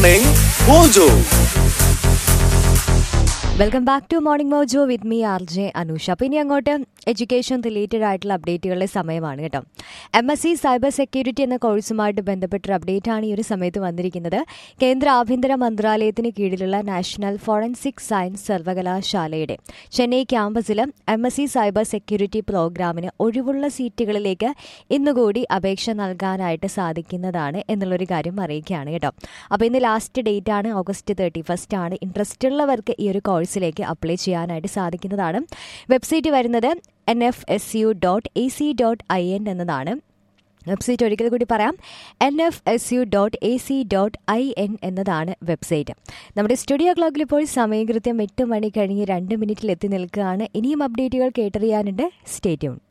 Morning Mojo. Welcome back to morning Mojo with me R J Anusha അപ്പോൾ ഇനി അങ്ങോട്ട് education related ആയിട്ടുള്ള അപ്ഡേറ്റുകളുടെ സമയമാണ് കേട്ടോ M S C cyber security എന്ന കോഴ്സുമായിട്ട് ബന്ധപ്പെട്ടൊരു അപ്ഡേറ്റ് ആണ് ഈ ഒരു സമയത്ത് വന്നിരിക്കുന്നത് കേന്ദ്ര ആഭ്യന്തര മന്ത്രാലയത്തിന് കീഴിലുള്ള നാഷണൽ ഫോറൻസിക് സയൻസ് സർവകലാശാലയുടെ ചെന്നൈ ക്യാമ്പസിൽ M S C cyber security പ്രോഗ്രാമിന് ഒഴിവുള്ള സീറ്റുകളിലേക്ക് ഇന്നുകൂടി അപേക്ഷ നൽകാനായിട്ട് സാധിക്കുന്നതാണ് എന്നുള്ളൊരു കാര്യം അറിയിക്കുകയാണ് കേട്ടോ അപ്പോൾ ഇന്ന് ലാസ്റ്റ് ഡേറ്റ് ആണ് ഓഗസ്റ്റ് തേർട്ടി ഫസ്റ്റ് ആണ് ഇൻട്രസ്റ്റ് ഉള്ളവർക്ക് ഈ ഒരു കോഴ്സിലേക്ക് അപ്ലൈ ചെയ്യാനായിട്ട് സാധിക്കുന്നതാണ് വെബ്സൈറ്റ് വരുന്നത് N F S U dot A C dot I N എന്നതാണ് വെബ്സൈറ്റ് ഒരിക്കൽ കൂടി പറയാം N F S U dot A C dot I N എന്നതാണ് വെബ്സൈറ്റ് നമ്മുടെ സ്റ്റുഡിയോ ക്ലോക്കിൽ ഇപ്പോൾ സമയം കൃത്യം എട്ട് മണി കഴിഞ്ഞ് രണ്ട് മിനിറ്റിൽ എത്തി നിൽക്കുകയാണ് ഇനിയും അപ്ഡേറ്റുകൾ കേട്ടറിയാനുണ്ട് സ്റ്റേറ്റ്യൂൺ